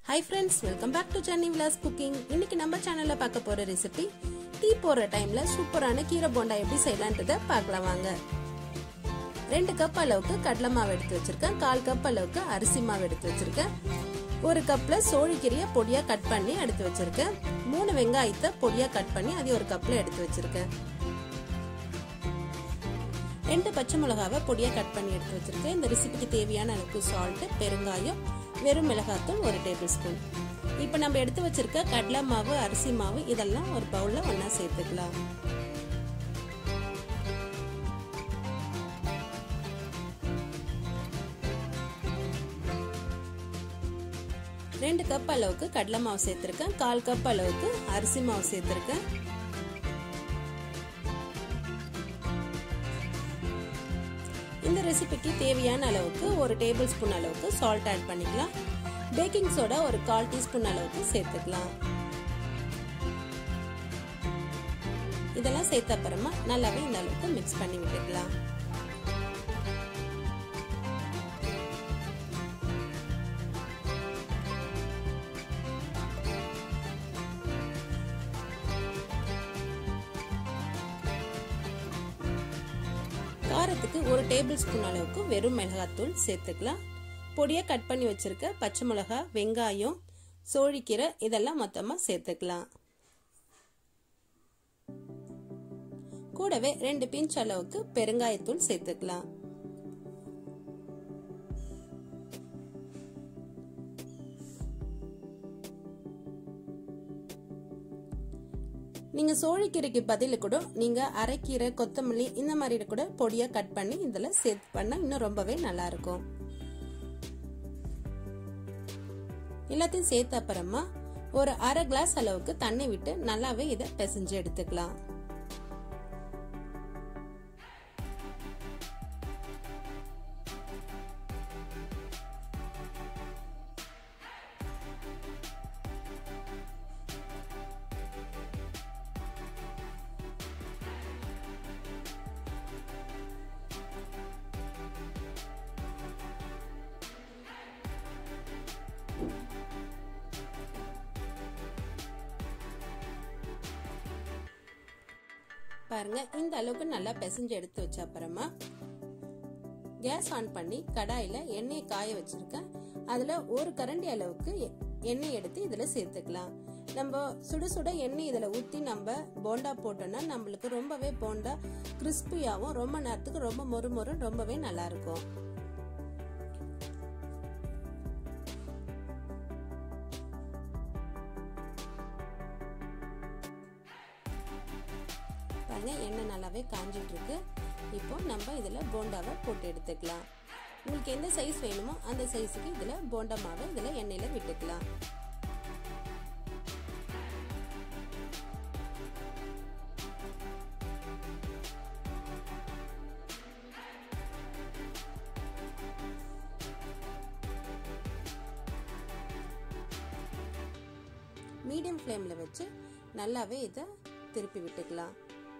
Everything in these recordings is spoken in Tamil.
hi friends welcome back to Chennai Vilas cooking இன்னைக்கு நம்ம சேனல்ல பார்க்க போற ரெசிபி டீ போடுற டைம்ல சூப்பரான கீரை போண்டா எப்படி செய்யலான்றத பார்க்கலாம் வாங்க ரெண்டு கப் அளவுக்கு கடலை மாவு எடுத்து வச்சிருக்கேன் கால் கப் அளவுக்கு அரிசி மாவு எடுத்து வச்சிருக்கேன் ஒரு கப்ல சோழிக்கீரையை பொடியா கட் பண்ணி எடுத்து வச்சிருக்கேன் மூணு வெங்காயத்தை பொடியா கட் பண்ணி அதை ஒரு கப்ல எடுத்து வச்சிருக்கேன் ரெண்டு பச்சை மிளகாவை பொடியா கட் பண்ணி எடுத்து வச்சிருக்கேன் இந்த ரெசிபிக்கு தேவையான அளவுக்கு சால்ட் பெருங்காயம் வெறும் மிளகாத்தூள் ஒரு டேபிள் ஸ்பூன் இப்போ நம்ம எடுத்து வச்சிருக்க கடலை மாவு அரிசி மாவு இதெல்லாம் ஒரு பவுல்ல ஒன்னா சேர்த்துக்கலாம் ரெண்டு கப் அளவுக்கு கடலை மாவு சேர்த்துருக்கேன் கால் கப் அளவுக்கு அரிசி மாவு சேர்த்துருக்கேன் இந்த ரெசிபிக்கு தேவையான அளவுக்கு ஒரு டேபிள் ஸ்பூன் அளவுக்கு சால்ட் ஆட் பண்ணிக்கலாம் பேக்கிங் சோடா ஒரு கால் டீஸ்பூன் அளவுக்கு சேர்த்துக்கலாம் இதெல்லாம் சேர்த்த அப்புறமா நல்லாவே இந்த அளவுக்கு மிக்ஸ் பண்ணி விட்டுக்கலாம் காரத்துக்கு ஒரு டேபிள் ஸ்பூன் அளவுக்கு வெறும் மிளகாத்தூள் சேர்த்துக்கலாம் பொடியாக கட் பண்ணி வச்சிருக்க பச்சை மிளகா வெங்காயம் சோழிக்கீரை இதெல்லாம் மொத்தமாக சேர்த்துக்கலாம் கூடவே ரெண்டு பிஞ்ச் அளவுக்கு பெருங்காயத்தூள் சேர்த்துக்கலாம் நீங்க சோழிக்கீரைக்கு பதில் கூட நீங்க அரைக்கீரை கொத்தமல்லி இந்த மாதிரி கூட பொடியா கட் பண்ணி இதுல சேர்த்து பண்ணா இன்னும் ரொம்பவே நல்லா இருக்கும் எல்லாத்தையும் சேர்த்த அப்புறமா ஒரு அரை கிளாஸ் அளவுக்கு தண்ணி விட்டு நல்லாவே இதை பிசைஞ்சு எடுத்துக்கலாம் பாருங்க இந்த அளவுக்கு நல்லா பிசைஞ்சு எடுத்து வச்ச அப்புறமா கேஸ் ஆன் பண்ணி கடாயில எண்ணெயை காய வச்சிருக்கேன் அதுல ஒரு கரண்டி அளவுக்கு எண்ணெய் எடுத்து இதுல சேர்த்துக்கலாம் நம்ம சுட சுட எண்ணெய் இதுல ஊத்தி நம்ம போண்டா போட்டோம்னா நம்மளுக்கு ரொம்பவே போண்டா கிறிஸ்பியாவும் ரொம்ப நேரத்துக்கு ரொம்ப மொறு மொறு ரொம்பவே நல்லா இருக்கும் பாருங்க எண்ணெய் நல்லாவே காஞ்சிட்டு இருக்கு இப்போ நம்ம இதில் போண்டாவை போட்டு எடுத்துக்கலாம் உங்களுக்கு எந்த சைஸ் வேணுமோ அந்த சைஸுக்கு இதில் போண்டா மாவை இதில் எண்ணெயில் விட்டுக்கலாம் மீடியம் ஃப்ளேமில் வச்சு நல்லாவே இதை திருப்பி விட்டுக்கலாம்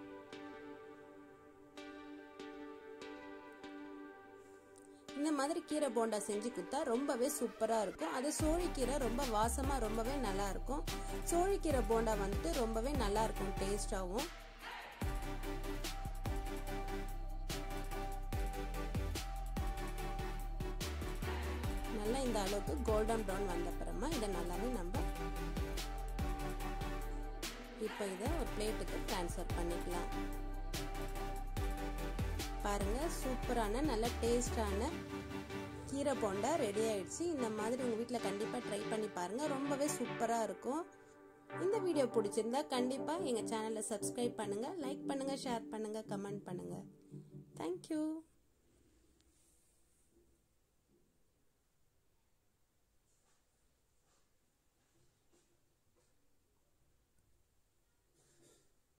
இந்த மாதிரி கீரை போண்டா செஞ்சு கொடுத்தா ரொம்பவே சூப்பராக இருக்கும் அது சோழிக்கீரை ரொம்ப வாசமாக ரொம்பவே நல்லா இருக்கும் சோழிக்கீரை போண்டா வந்துட்டு ரொம்பவே நல்லா இருக்கும் டேஸ்டாகவும் நல்லா இந்த அளவுக்கு கோல்டன் ப்ரௌன் வந்த அப்புறமா இதை நல்லாவே நம்ம இப்போ இதை ஒரு பிளேட்டுக்கு ட்ரான்ஸ்ஃபர் பண்ணிக்கலாம் பாருங்க சூப்பரான நல்ல டேஸ்டான கீரை போண்டா ரெடி ஆயிடுச்சு இந்த மாதிரி உங்கள் வீட்டில் கண்டிப்பாக ட்ரை பண்ணி பாருங்கள் ரொம்பவே சூப்பராக இருக்கும் இந்த வீடியோ பிடிச்சிருந்தா கண்டிப்பாக எங்கள் சேனலை சப்ஸ்கிரைப் பண்ணுங்கள் லைக் பண்ணுங்கள் ஷேர் பண்ணுங்கள் கமெண்ட் பண்ணுங்கள் தேங்க்யூ